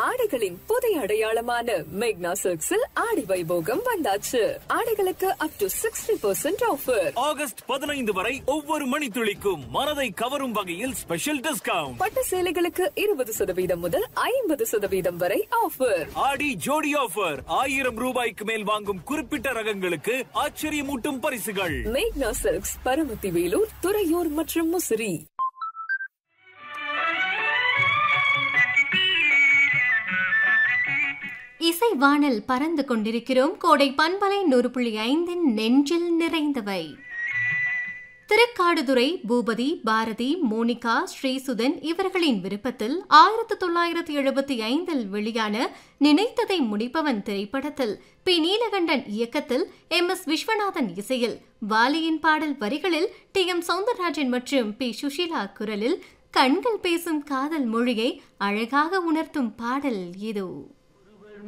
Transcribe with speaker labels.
Speaker 1: ஆடைகளின் புதிய அடையாளமான மேக்னா சில்க்ஸில் ஆடி வைபோகம் வந்தாச்சு ஆடைகளுக்கு up to sixty percent offer
Speaker 2: August பதினைந்து வரை ஒவ்வொரு மணித்துளிக்கும் மனதை கவரும் வகையில் ஸ்பெஷல் டிஸ்கவுண்ட்
Speaker 1: பட்டு சேலைகளுக்கு இருபது சதவீதம் முதல் ஐம்பது சதவீதம் வரை ஆஃபர்
Speaker 2: ஆடி ஜோடி ஆஃபர் ஆயிரம் ரூபாய்க்கு மேல் வாங்கும் குறிப்பிட்ட ரகங்களுக்கு ஆச்சரியமூட்டும் பரிசுகள்
Speaker 1: மேக்னா சில்க்ஸ் பரமத்தி வேலூர் துறையூர் மற்றும் முசிறி
Speaker 3: இசை வானல் பறந்து கொண்டிருக்கிறோம் கோடை பண்பலை நூறு புள்ளி ஐந்தின் நெஞ்சில் நிறைந்தவை திருக்காடுதுறை பூபதி பாரதி மோனிகா ஸ்ரீசுதன் இவர்களின் விருப்பத்தில் ஆயிரத்து தொள்ளாயிரத்து எழுபத்தி ஐந்தில் வெளியான நினைத்ததை முடிப்பவன் திரைப்படத்தில் பி நீலகண்டன் இயக்கத்தில் எம் எஸ் விஸ்வநாதன் இசையில் வாலியின் பாடல் வரிகளில் டி எம் சவுந்தரராஜன் மற்றும் பி சுஷீலா குரலில் கண்கள் பேசும் காதல் மொழியை அழகாக உணர்த்தும் பாடல் இது